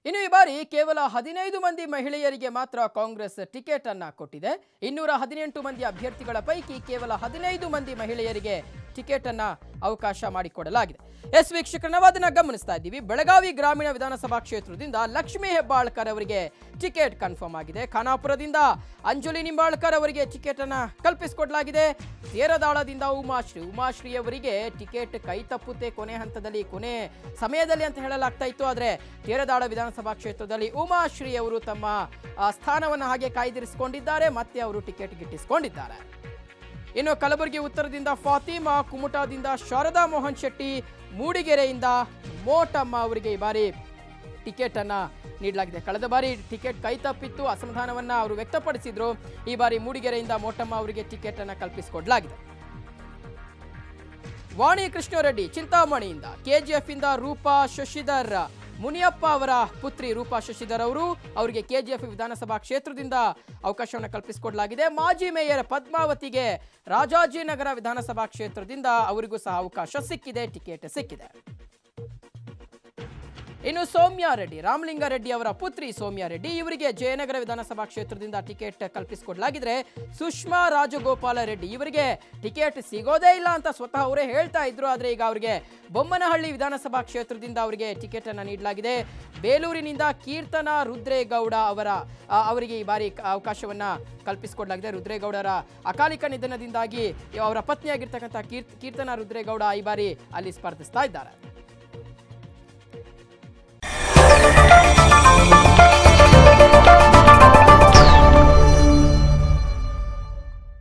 ಇನ್ನು ಈ ಬಾರಿ ಕೇವಲ ಹದಿನೈದು ಮಂದಿ ಮಹಿಳೆಯರಿಗೆ ಮಾತ್ರ ಕಾಂಗ್ರೆಸ್ ಟಿಕೆಟ್ ಅನ್ನ ಕೊಟ್ಟಿದೆ ಇನ್ನೂರ ಹದಿನೆಂಟು ಮಂದಿ ಅಭ್ಯರ್ಥಿಗಳ ಪೈಕಿ ಕೇವಲ ಹದಿನೈದು ಮಂದಿ ಮಹಿಳೆಯರಿಗೆ ಟಿಕೆಟ್ ಅನ್ನ ಅವಕಾಶ ಮಾಡಿಕೊಡಲಾಗಿದೆ ಎಸ್ ವೀಕ್ಷಕರ ನಾವು ಅದನ್ನ ಗಮನಿಸ್ತಾ ಇದ್ದೀವಿ ಬೆಳಗಾವಿ ಗ್ರಾಮೀಣ ವಿಧಾನಸಭಾ ಕ್ಷೇತ್ರದಿಂದ ಲಕ್ಷ್ಮೀ ಹೆಬ್ಬಾಳ್ಕರ್ ಅವರಿಗೆ ಟಿಕೆಟ್ ಕನ್ಫರ್ಮ್ ಆಗಿದೆ ಖಾನಾಪುರದಿಂದ ಅಂಜಲಿ ನಿಂಬಾಳ್ಕರ್ ಅವರಿಗೆ ಟಿಕೆಟ್ ಅನ್ನ ಕಲ್ಪಿಸಿಕೊಡಲಾಗಿದೆ ತೇರದಾಳದಿಂದ ಉಮಾಶ್ರೀ ಉಮಾಶ್ರೀ ಅವರಿಗೆ ಟಿಕೆಟ್ ಕೈ ತಪ್ಪುತ್ತೆ ಕೊನೆ ಹಂತದಲ್ಲಿ ಕೊನೆ ಸಮಯದಲ್ಲಿ ಅಂತ ಹೇಳಲಾಗ್ತಾ ಇತ್ತು ಆದರೆ ತೇರದಾಳ ವಿಧಾನಸಭಾ ಕ್ಷೇತ್ರದಲ್ಲಿ ಉಮಾಶ್ರೀ ಅವರು ತಮ್ಮ ಆ, ಸ್ಥಾನವನ್ನು ಹಾಗೆ ಕಾಯ್ದಿರಿಸಿಕೊಂಡಿದ್ದಾರೆ ಮತ್ತೆ ಅವರು ಟಿಕೆಟ್ ಗಿಟ್ಟಿಸಿಕೊಂಡಿದ್ದಾರೆ ಇನ್ನು ಕಲಬುರಗಿ ಉತ್ತರದಿಂದ ಫಾತಿಮಾ ಕುಮಟಾದಿಂದ ಶಾರದಾ ಮೋಹನ್ ಶೆಟ್ಟಿ ಮೂಡಿಗೆರೆಯಿಂದ ಮೋಟಮ್ಮ ಅವರಿಗೆ ಈ ಬಾರಿ ಟಿಕೆಟ್ ಅನ್ನ ನೀಡಲಾಗಿದೆ ಕಳೆದ ಬಾರಿ ಟಿಕೆಟ್ ಕೈ ತಪ್ಪಿತ್ತು ಅಸಮಾಧಾನವನ್ನ ಅವರು ವ್ಯಕ್ತಪಡಿಸಿದ್ರು ಈ ಬಾರಿ ಮೂಡಿಗೆರೆಯಿಂದ ಮೋಟಮ್ಮ ಅವರಿಗೆ ಟಿಕೆಟ್ ಅನ್ನ ಕಲ್ಪಿಸಿಕೊಡಲಾಗಿದೆ ವಾಣಿ ಕೃಷ್ಣರೆಡ್ಡಿ ಚಿಂತಾಮಣಿಯಿಂದ ಕೆಜಿಎಫ್ ಇಂದ ರೂಪಾ ಶಶಿಧರ್ ಮುನಿಯಪ್ಪ ಅವರ ಪುತ್ರಿ ರೂಪಾ ಶಶಿಧರ್ ಅವರು ಅವರಿಗೆ ಕೆಜಿಎಫ್ ವಿಧಾನಸಭಾ ಕ್ಷೇತ್ರದಿಂದ ಅವಕಾಶವನ್ನು ಕಲ್ಪಿಸಿಕೊಡಲಾಗಿದೆ ಮಾಜಿ ಮೇಯರ್ ಪದ್ಮಾವತಿಗೆ ರಾಜಾಜಿನಗರ ವಿಧಾನಸಭಾ ಕ್ಷೇತ್ರದಿಂದ ಅವರಿಗೂ ಸಹ ಅವಕಾಶ ಸಿಕ್ಕಿದೆ ಟಿಕೆಟ್ ಸಿಕ್ಕಿದೆ ಇನ್ನು ಸೌಮ್ಯ ರೆಡ್ಡಿ ರಾಮಲಿಂಗಾರೆಡ್ಡಿ ಅವರ ಪುತ್ರಿ ಸೌಮ್ಯ ರೆಡ್ಡಿ ಇವರಿಗೆ ಜಯನಗರ ವಿಧಾನಸಭಾ ಕ್ಷೇತ್ರದಿಂದ ಟಿಕೆಟ್ ಕಲ್ಪಿಸಿಕೊಡಲಾಗಿದ್ರೆ ಸುಷ್ಮಾ ರಾಜಗೋಪಾಲ ರೆಡ್ಡಿ ಇವರಿಗೆ ಟಿಕೆಟ್ ಸಿಗೋದೇ ಇಲ್ಲ ಅಂತ ಸ್ವತಃ ಅವರೇ ಹೇಳ್ತಾ ಇದ್ರು ಆದರೆ ಈಗ ಅವರಿಗೆ ಬೊಮ್ಮನಹಳ್ಳಿ ವಿಧಾನಸಭಾ ಕ್ಷೇತ್ರದಿಂದ ಅವರಿಗೆ ಟಿಕೆಟ್ ಅನ್ನು ನೀಡಲಾಗಿದೆ ಬೇಲೂರಿನಿಂದ ಕೀರ್ತನ ರುದ್ರೇಗೌಡ ಅವರ ಆ, ಅವರಿಗೆ ಈ ಬಾರಿ ಕ- ಅವಕಾಶವನ್ನ ಕಲ್ಪಿಸಿಕೊಡಲಾಗಿದೆ ರುದ್ರೇಗೌಡರ ಅಕಾಲಿಕ ನಿಧನದಿಂದಾಗಿ ಅವರ ಪತ್ನಿಯಾಗಿರ್ತಕ್ಕಂಥ ಕೀರ್ತ್ ಕೀರ್ತನ ರುದ್ರೇಗೌಡ ಈ ಬಾರಿ ಅಲ್ಲಿ ಸ್ಪರ್ಧಿಸ್ತಾ ಇದ್ದಾರೆ